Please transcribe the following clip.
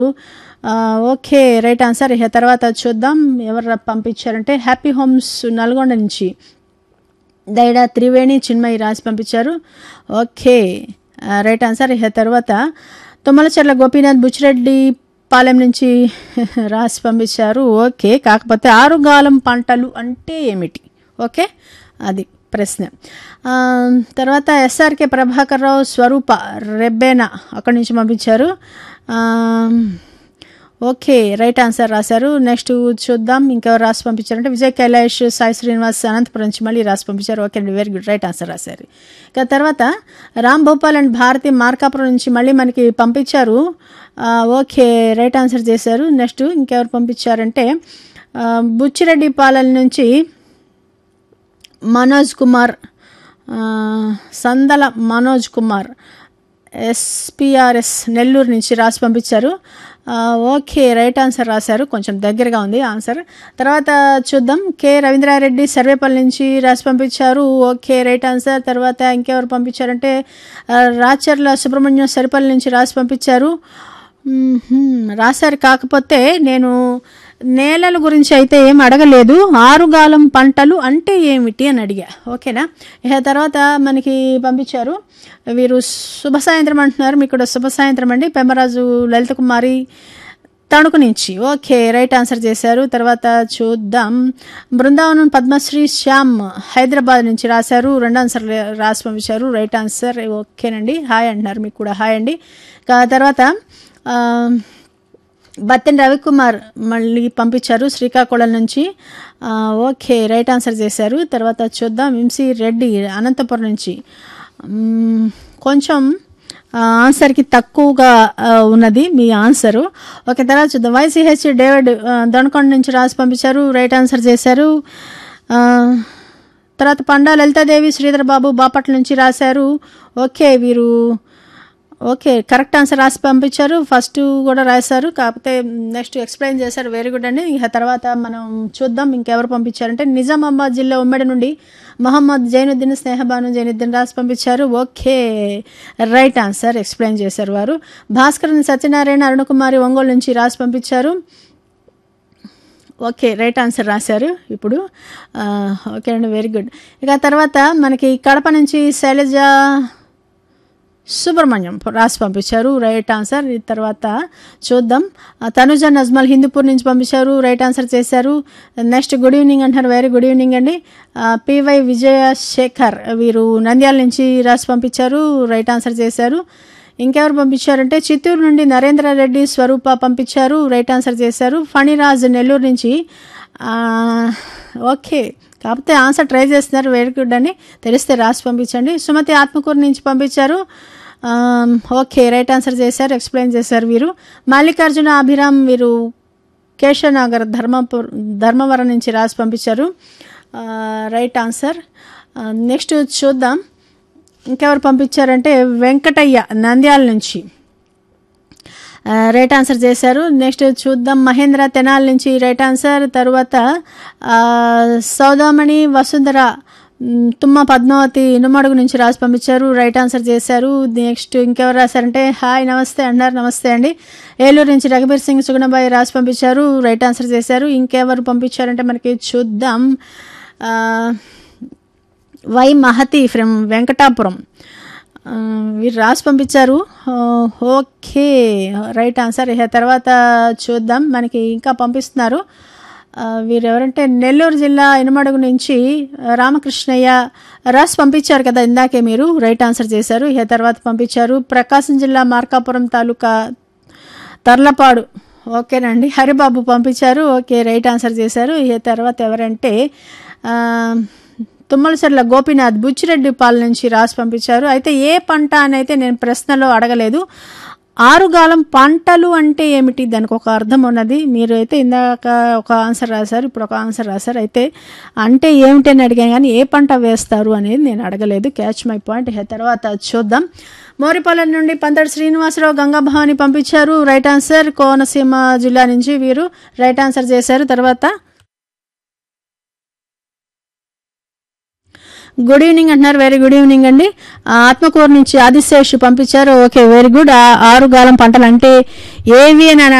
ఆ, okay right answer ఇక తర్వాత చూద్దాం ఎవరు పంపించారంటే హ్యాపీ హోమ్స్ నల్గొండ నుంచి దైడా త్రివేణి చిన్మయి రాసి పంపించారు ఓకే ఆ, రైట్ ఆన్సర్ ఇక తర్వాత తుమ్మలచెర్ల గోపీనాథ్ బుచ్చిరెడ్డి పాలెం నుంచి రాసి పంపించారు ఓకే కాకపోతే ఆరుగాలం పంటలు అంటే ఏమిటి ఓకే అది ప్రశ్న ఆ, తర్వాత ఎస్ఆర్కే ప్రభాకర్ రావు స్వరూప రెబ్బేనా అక్కడి నుంచి పంపించారు ఆ, ఓకే రైట్ ఆన్సర్ రాశారు నెక్స్ట్ చూద్దాం ఇంకెవరు రాసి పంపించారంటే విజయ్ కైలాష్ సాయి శ్రీనివాస్ అనంతపురం నుంచి మళ్ళీ రాసి పంపించారు ఓకే అండి వెరీ గుడ్ రైట్ ఆన్సర్ రాశారు ఇక తర్వాత రామ్ భోపాల్ అండ్ భారతి మార్కాపురం నుంచి మళ్ళీ మనకి పంపించారు ఆ, ఓకే రైట్ ఆన్సర్ చేశారు నెక్స్ట్ ఇంకెవరు పంపించారంటే ఆ, బుచ్చిరెడ్డి పాలెం నుంచి మనోజ్ కుమార్ ఆ, సందల మనోజ్ కుమార్ ఎస్పిఆర్ఎస్ నెల్లూరు నుంచి రాసి పంపించారు ఆ, ఓకే రైట్ ఆన్సర్ రాశారు కొంచెం దగ్గరగా ఉంది ఆన్సర్ తర్వాత చూద్దాం కె రవీంద్రారెడ్డి సర్వేపల్లి నుంచి రాసి పంపించారు ఓకే రైట్ ఆన్సర్ తర్వాత ఇంకెవరు పంపించారంటే ఆ, రాచర్ల సుబ్రహ్మణ్యం సరిపల్లి నుంచి రాసి పంపించారు మ్మ్హ్మ్. రాశారు కాకపోతే నేను నేలల గురించి అయితే ఏం అడగలేదు ఆరుగాలం పంటలు అంటే ఏమిటి అని అడిగా ఓకేనా ఇక తర్వాత మనకి పంపించారు వీరు శుభ సాయంత్రం అంటున్నారు మీకు కూడా శుభ సాయంత్రం అండి పెమ్మరాజు లలిత కుమారి తణుకు నుంచి ఓకే రైట్ ఆన్సర్ చేశారు తర్వాత చూద్దాం బృందావనం పద్మశ్రీ శ్యామ్ హైదరాబాద్ నుంచి రాశారు రెండు ఆన్సర్ రాసి పంపించారు రైట్ ఆన్సర్ ఓకేనండి హాయ్ అంటున్నారు మీకు కూడా హాయ్ అండి కా- తర్వాత ఆ, బత్తెన్ రవికుమార్ మళ్ళీ పంపించారు శ్రీకాకుళం నుంచి ఆ, ఓకే రైట్ ఆన్సర్ చేశారు తర్వాత చూద్దాం ఎంసీ రెడ్డి అనంతపురం నుంచి మ్మ్, కొంచెం ఆ, ఆన్సర్కి తక్కువగా ఆ, ఉన్నది మీ ఆన్సరు ఓకే తర్వాత చూద్దాం వైసీహెచ్ డేవిడ్ ఆ, దొనకొండ నుంచి రాసి పంపించారు రైట్ ఆన్సర్ చేశారు ఆ, తర్వాత పండా లలితాదేవి శ్రీధర్ బాబు బాపట్ల నుంచి రాశారు ఓకే వీరు ఓకే కరెక్ట్ ఆన్సర్ రాసి పంపించారు ఫస్ట్ కూడా రాశారు కాకపోతే నెక్స్ట్ ఎక్స్ప్లెయిన్ చేశారు వెరీ గుడ్ అండి ఇక తర్వాత మనం చూద్దాం ఇంకెవరు పంపించారంటే నిజామాబాద్ జిల్లా ఉమ్మడి నుండి మహమ్మద్ జైనుద్దీన్ స్నేహబాను జైనుద్దీన్ రాసి పంపించారు ఓకే రైట్ ఆన్సర్ ఎక్స్ప్లెయిన్ చేశారు వారు భాస్కర్ సత్యనారాయణ అరుణకుమారి ఒంగోలు నుంచి రాసి పంపించారు ఓకే రైట్ ఆన్సర్ రాశారు ఇప్పుడు ఆ, ఓకే అండి వెరీ గుడ్ ఇక తర్వాత మనకి కడప నుంచి శైలజ సుబ్రహ్మణ్యం రాసి పంపించారు రైట్ ఆన్సర్ ఈ తర్వాత చూద్దాం ఆ, తనుజ నజ్మల్ హిందూపూర్ నుంచి పంపించారు రైట్ ఆన్సర్ చేశారు నెక్స్ట్ గుడ్ ఈవినింగ్ అంటారు వెరీ గుడ్ ఈవినింగ్ అండి ఆ, పివై విజయ శేఖర్ వీరు నంద్యాల నుంచి రాసి పంపించారు రైట్ ఆన్సర్ చేశారు ఇంకెవరు పంపించారంటే చిత్తూరు నుండి నరేంద్ర రెడ్డి స్వరూప పంపించారు రైట్ ఆన్సర్ చేశారు ఫణిరాజ్ నెల్లూరు నుంచి ఆ, ఓకే కాకపోతే ఆన్సర్ ట్రై చేస్తున్నారు వెరీ గుడ్ అని తెలిస్తే రాసి పంపించండి సుమతి ఆత్మకూరు నుంచి పంపించారు ఆమ్, ఓకే రైట్ ఆన్సర్ చేశారు ఎక్స్ప్లెయిన్ చేశారు వీరు మల్లికార్జున అభిరామ్ వీరు కేశవనగర్ ధర్మపుర్ ధర్మవరం నుంచి రాసి పంపించారు ఆ, రైట్ ఆన్సర్ ఆ, నెక్స్ట్ చూద్దాం ఇంకెవరు పంపించారంటే వెంకటయ్య నంద్యాల నుంచి ఆ, రైట్ ఆన్సర్ చేశారు నెక్స్ట్ చూద్దాం మహేంద్ర తెనాల్ నుంచి రైట్ ఆన్సర్ తర్వాత ఆ, సౌదామణి వసుంధర మ్, తుమ్మ పద్మావతి ఇనుమడుగు నుంచి రాసి పంపించారు రైట్ ఆన్సర్ చేశారు నెక్స్ట్ ఇంకెవరు రాశారంటే హాయ్ నమస్తే అన్నారు నమస్తే అండి ఏలూరు నుంచి రఘుబీర్ సింగ్ సుగుణబాయి రాసి పంపించారు రైట్ ఆన్సర్ చేశారు ఇంకెవరు పంపించారంటే మనకి చూద్దాం ఆ, వై మహతి ఫ్రమ్ వెంకటాపురం ఆ, వీరు రాసి పంపించారు ఆ, ఓకే రైట్ ఆన్సర్ ఇక తర్వాత చూద్దాం మనకి ఇంకా పంపిస్తున్నారు ఆ, వీరు ఎవరంటే నెల్లూరు జిల్లా ఇనమడుగు నుంచి రామకృష్ణయ్య రాసి పంపించారు కదా ఇందాకే మీరు రైట్ ఆన్సర్ చేశారు ఇక తర్వాత పంపించారు ప్రకాశం జిల్లా మార్కాపురం తాలూకా తర్లపాడు ఓకేనండి హరిబాబు పంపించారు ఓకే రైట్ ఆన్సర్ చేశారు ఇక తర్వాత ఎవరంటే ఆ, తుమ్మలసర్ల గోపీనాథ్ బుచ్చిరెడ్డి పాల నుంచి రాసి పంపించారు అయితే ఏ పంట అని అయితే నేను ప్రశ్నలో అడగలేదు ఆరుగాలం పంటలు అంటే ఏమిటి దానికి ఒక అర్థం ఉన్నది మీరు అయితే ఇందాక ఒక ఆన్సర్ రాశారు ఇప్పుడు ఒక ఆన్సర్ రాశారు అయితే అంటే ఏమిటి అని అడిగాను కానీ ఏ పంట వేస్తారు అనేది నేను అడగలేదు క్యాచ్ మై పాయింట్ ఇక తర్వాత చూద్దాం మోరిపాలెం నుండి పంతటి శ్రీనివాసరావు గంగాభవాని పంపించారు రైట్ ఆన్సర్ కోనసీమ జిల్లా నుంచి వీరు రైట్ ఆన్సర్ చేశారు తర్వాత గుడ్ ఈవినింగ్ అంటున్నారు వెరీ గుడ్ ఈవినింగ్ అండి ఆ, ఆత్మకూరు నుంచి ఆదిశేష్ పంపించారు ఓకే వెరీ గుడ్ ఆరుగాలం పంటలు అంటే ఏవి అని